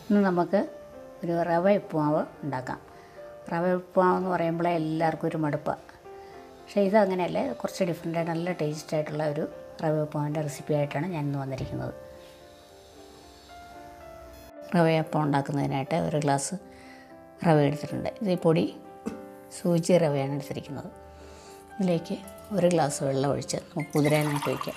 ഇന്ന് നമുക്ക് ഒരു റവ ഉപ്പുമാവ് ഉണ്ടാക്കാം റവ ഉപ്പുമാവ് എന്ന് പറയുമ്പോഴേ എല്ലാവർക്കും ഒരു മടുപ്പാണ് പക്ഷേ ഇതങ്ങനെയല്ല കുറച്ച് ഡിഫറെൻ്റ് ആയിട്ട് നല്ല ടേസ്റ്റ് ആയിട്ടുള്ള ഒരു റവ ഉപ്പുമാവിൻ്റെ റെസിപ്പി ആയിട്ടാണ് ഞാൻ ഇന്ന് വന്നിരിക്കുന്നത് റവയപ്പം ഉണ്ടാക്കുന്നതിനായിട്ട് ഒരു ഗ്ലാസ് റവ എടുത്തിട്ടുണ്ട് ഇത് ഈ പൊടി സൂചി റവയാണ് എടുത്തിരിക്കുന്നത് ഇതിലേക്ക് ഒരു ഗ്ലാസ് വെള്ളം ഒഴിച്ച് നമുക്ക് കുതിരാനായിട്ട് വയ്ക്കാം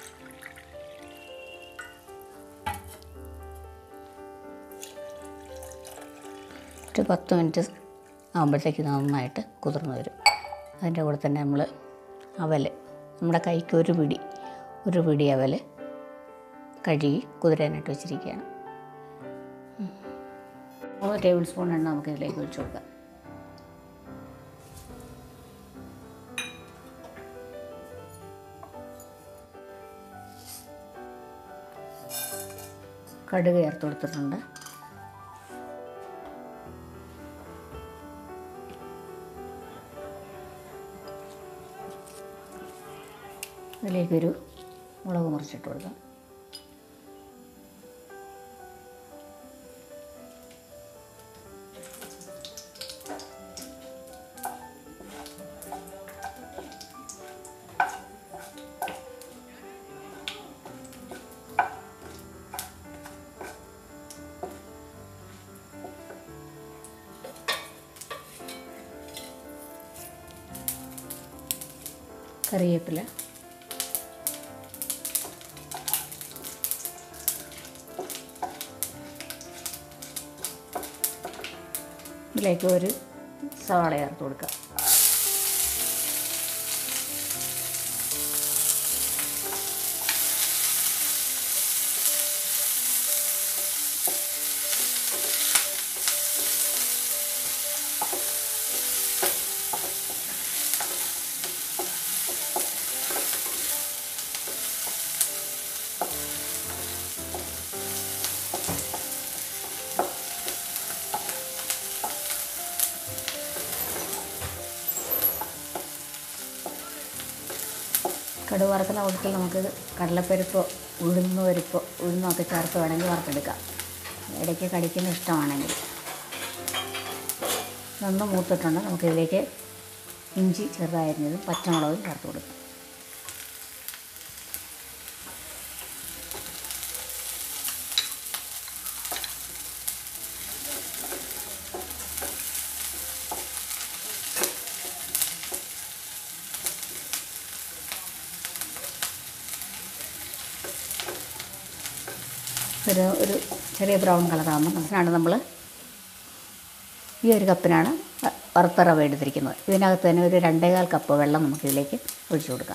ഒരു പത്ത് മിനിറ്റ് ആകുമ്പോഴത്തേക്ക് നന്നായിട്ട് കുതിർന്ന് വരും അതിൻ്റെ കൂടെ തന്നെ നമ്മൾ അവൽ നമ്മുടെ കൈക്ക് ഒരു പിടി ഒരു പിടി അവൽ കഴുകി കുതിരാനായിട്ട് വെച്ചിരിക്കുകയാണ് മൂന്ന് ടേബിൾ സ്പൂൺ എണ്ണ നമുക്ക് ഇതിലേക്ക് ഒഴിച്ചു കൊടുക്കാം കടുക് ചേർത്ത് കൊടുത്തിട്ടുണ്ട് അതിലേക്കൊരു മുളക് മുറിച്ചിട്ട് കൊടുക്കാം കറിവേപ്പില ഇതിലേക്ക് ഒരു സവാള ചേർത്ത് കൊടുക്കാം കടുക് വറുക്കുന്ന കൂട്ടത്തിൽ നമുക്ക് കടലപ്പരിപ്പോ ഉഴുന്ന് പരിപ്പോ ഉഴുന്നൊക്കെ ചേർത്ത് വേണമെങ്കിൽ വറുത്തെടുക്കാം ഇടയ്ക്ക് കടിക്കുന്ന ഇഷ്ടമാണെങ്കിൽ നന്ന് മൂത്തിട്ടുണ്ട് നമുക്കിതിലേക്ക് ഇഞ്ചി ചെറുതായിരുന്നതും പച്ചമുളകും ചേർത്ത് കൊടുക്കാം ഒരു ഒരു ചെറിയ ബ്രൗൺ കളറാകുമ്പോൾ അതിനാണ് നമ്മൾ ഈ ഒരു കപ്പിനാണ് വ- വറുത്ത റവ എടുത്തിരിക്കുന്നത് ഇതിനകത്ത് തന്നെ ഒരു രണ്ടേകാൽ കപ്പ് വെള്ളം നമുക്ക് ഇതിലേക്ക് ഒഴിച്ചു കൊടുക്കാം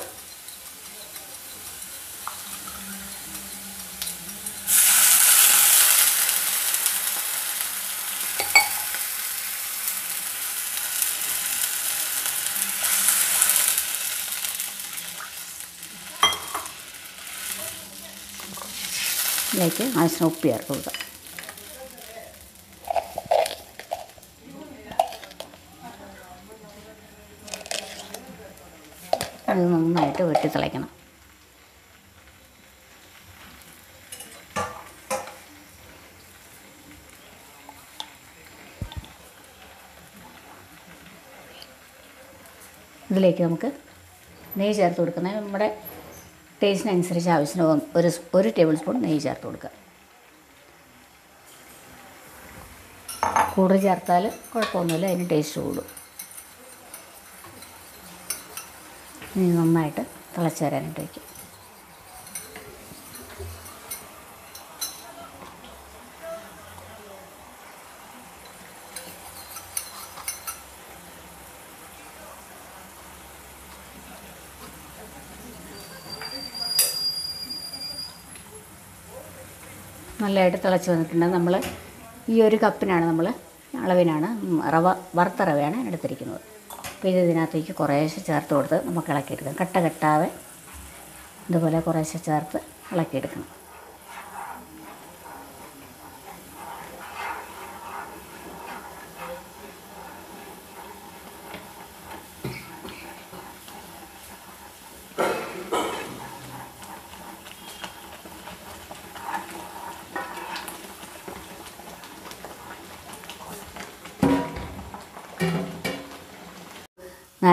ഇതിലേക്ക് ആവശ്യത്തിന് ഉപ്പ് ചേർത്ത് കൊടുക്കാം അത് നന്നായിട്ട് വെട്ടി തിളയ്ക്കണം ഇതിലേക്ക് നമുക്ക് നെയ്യ് ചേർത്ത് കൊടുക്കുന്നത് നമ്മുടെ ടേസ്റ്റിനനുസരിച്ച് ആവശ്യത്തിന് ഒരു സ്- ഒരു ടേബിൾ സ്പൂൺ നെയ്യ് ചേർത്ത് കൊടുക്കുക കൂടുതൽ ചേർത്താൽ കുഴപ്പമൊന്നുമില്ല അതിന് ടേസ്റ്റ് കൂടും ഇനി നന്നായിട്ട് തിളച്ച് വരാനായിട്ട് വയ്ക്കും നല്ലതായിട്ട് തിളച്ച് വന്നിട്ടുണ്ട് നമ്മൾ ഈ ഒരു കപ്പിനാണ് നമ്മൾ അളവിനാണ് ഉം, റവ വറുത്ത റവയാണ് എടുത്തിരിക്കുന്നത് അപ്പോൾ ഇത് ഇതിനകത്തേക്ക് കുറേശ്ശെ ചേർത്ത് കൊടുത്ത് നമുക്ക് ഇളക്കിയെടുക്കാം കട്ട കെട്ടാതെ ഇതുപോലെ കുറേശ്ശെ ചേർത്ത് ഇളക്കിയെടുക്കണം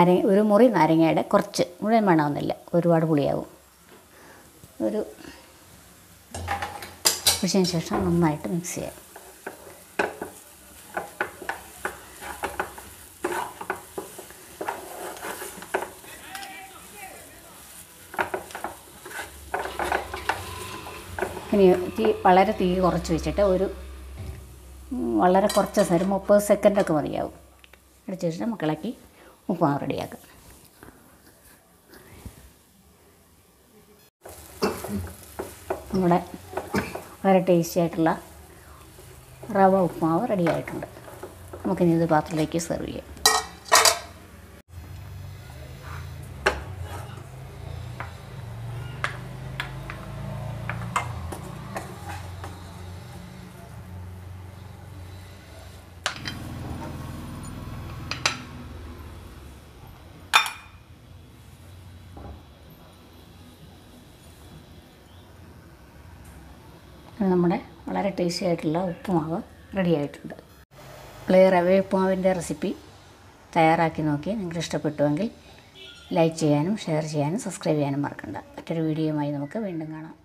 നാരങ്ങ ഒരു മുറി നാരങ്ങയുടെ കുറച്ച് മുഴുവൻ വേണമെന്നില്ല ഒരുപാട് പുളിയാവും ഒരു ഒഴിച്ചതിന് ശേഷം നന്നായിട്ട് മിക്സ് ചെയ്യാം ഇനി തീ വളരെ തീ കുറച്ച് വെച്ചിട്ട് ഒരു ഉം, വളരെ കുറച്ച് സമയം ഒരു മുപ്പത് സെക്കൻഡൊക്കെ മതിയാവും അടിച്ച് വെച്ചിട്ട് മക്കളാക്കി ഉപ്പുമാവ് റെഡിയാക്കാം നമ്മുടെ വളരെ ടേസ്റ്റി ആയിട്ടുള്ള റവ ഉപ്പുമാവ് റെഡി ആയിട്ടുണ്ട് നമുക്കിനി ഇത് പാത്രത്തിലേക്ക് സെർവ് ചെയ്യാം ഇത് നമ്മുടെ വളരെ ടേസ്റ്റി ആയിട്ടുള്ള ഉപ്പുമാവ് റെഡി ആയിട്ടുണ്ട് നമ്മൾ ഈ റവ ഉപ്പുമാവിൻ്റെ റെസിപ്പി തയ്യാറാക്കി നോക്കി നിങ്ങൾക്ക് ഇഷ്ടപ്പെട്ടുവെങ്കിൽ ലൈക്ക് ചെയ്യാനും ഷെയർ ചെയ്യാനും സബ്സ്ക്രൈബ് ചെയ്യാനും മറക്കണ്ട മറ്റൊരു വീഡിയോയുമായി നമുക്ക് വീണ്ടും കാണാം